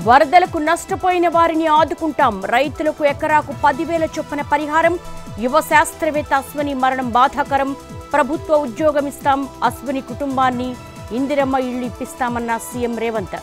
వరదలకు నష్టపోయిన వారిని ఆదుకుంటాం రైతులకు ఎకరాకు పదివేల చొప్పున పరిహారం యువ శాస్త్రవేత్త అశ్వని మరణం బాధాకరం ప్రభుత్వ ఉద్యోగం ఇస్తాం అశ్వని కుటుంబాన్ని ఇందిరమ్మ ఇళ్లు ఇప్పిస్తామన్న సీఎం రేవంత్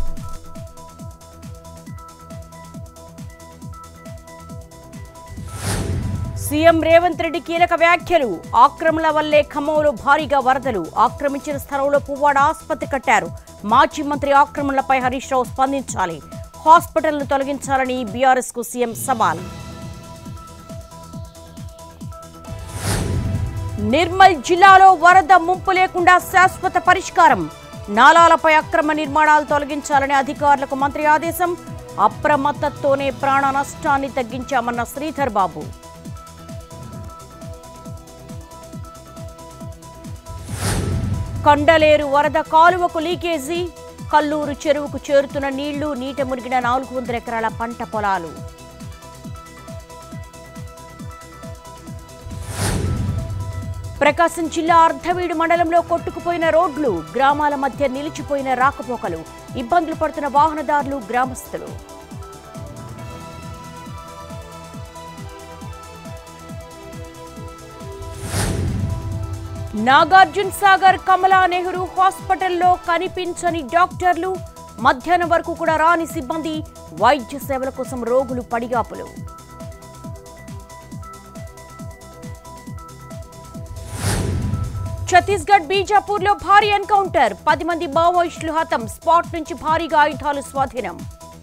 సీఎం రేవంత్ రెడ్డి కీలక వ్యాఖ్యలు ఆక్రమణ వల్లే ఖమ్మంలో భారీగా వరదలు ఆక్రమించిన స్థలంలో పువ్వాడ ఆసుపత్రి కట్టారు మాజీ మంత్రి ఆక్రమణలపై హరీష్ రావు స్పందించాలి హాస్పిటల్ను తొలగించాలని బీఆర్ఎస్ కు సీఎం సవాల్ నిర్మల్ జిల్లాలో వరద ముంపు లేకుండా శాశ్వత పరిష్కారం నాలాలపై అక్రమ నిర్మాణాలు తొలగించాలని అధికారులకు మంత్రి ఆదేశం అప్రమత్తతోనే ప్రాణ నష్టాన్ని తగ్గించామన్న శ్రీధర్ బాబు కొండలేరు వరద కాలువకు లీకేజీ కల్లూరు చెరువుకు చేరుతున్న నీళ్లు నీట మునిగిన నాలుగు వందల ఎకరాల పంట పొలాలు ప్రకాశం జిల్లా అర్ధవీడు మండలంలో కొట్టుకుపోయిన రోడ్లు గ్రామాల మధ్య నిలిచిపోయిన రాకపోకలు ఇబ్బందులు పడుతున్న వాహనదారులు గ్రామస్తులు నాగార్జున సాగర్ కమలా నెహ్రూ హాస్పిటల్లో కనిపించని డాక్టర్లు మధ్యాహ్నం వరకు కూడా రాని సిబ్బంది వైద్య సేవల కోసం రోగులు పడిగాపులు ఛత్తీస్గఢ్ బీజాపూర్లో భారీ ఎన్కౌంటర్ పది మంది మావోయిస్టులు హతం స్పాట్ నుంచి భారీగా ఆయుధాలు స్వాధీనం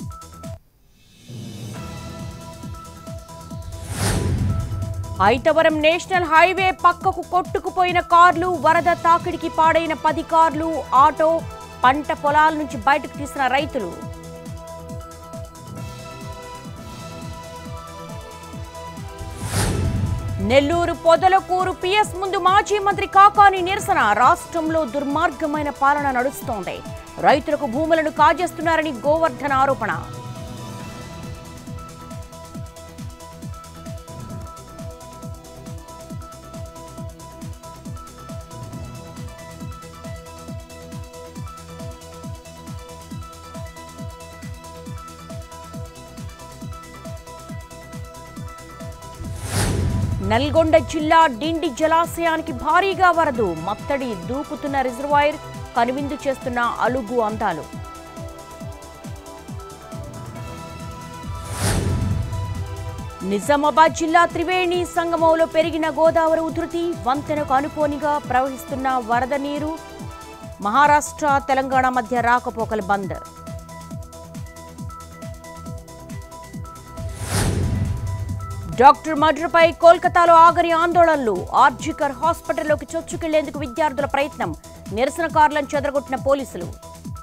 ఐతవరం నేషనల్ హైవే పక్కకు కొట్టుకుపోయిన కార్లు వరద తాకిడికి పాడైన పది కార్లు ఆటో పంట పొలాల నుంచి బయటకు తీసిన రైతులు నెల్లూరు పొదలకూరు పిఎస్ ముందు మాజీ మంత్రి కాకాని నిరసన రాష్ట్రంలో దుర్మార్గమైన పాలన నడుస్తోంది రైతులకు భూములను కాజేస్తున్నారని గోవర్ధన్ ఆరోపణ నల్గొండ జిల్లా డిండి జలాశయానికి భారీగా వరదు మత్తడి దూకుతున్న రిజర్వాయర్ కనువిందు చేస్తున్న అలుగు అందాలు నిజామాబాద్ జిల్లా త్రివేణి సంగమంలో పెరిగిన గోదావరి ఉధృతి వంతెనకు అనుకోనిగా ప్రవహిస్తున్న వరద నీరు మహారాష్ట్ర తెలంగాణ మధ్య రాకపోకలు బంద్ డాక్టర్ మర్డర్పై కోల్కతాలో ఆగని ఆందోళనలు ఆర్జికర్ హాస్పిటల్లోకి చొచ్చుకెళ్లేందుకు విద్యార్థుల ప్రయత్నం నిరసనకారులను చెదరగొట్టిన పోలీసులు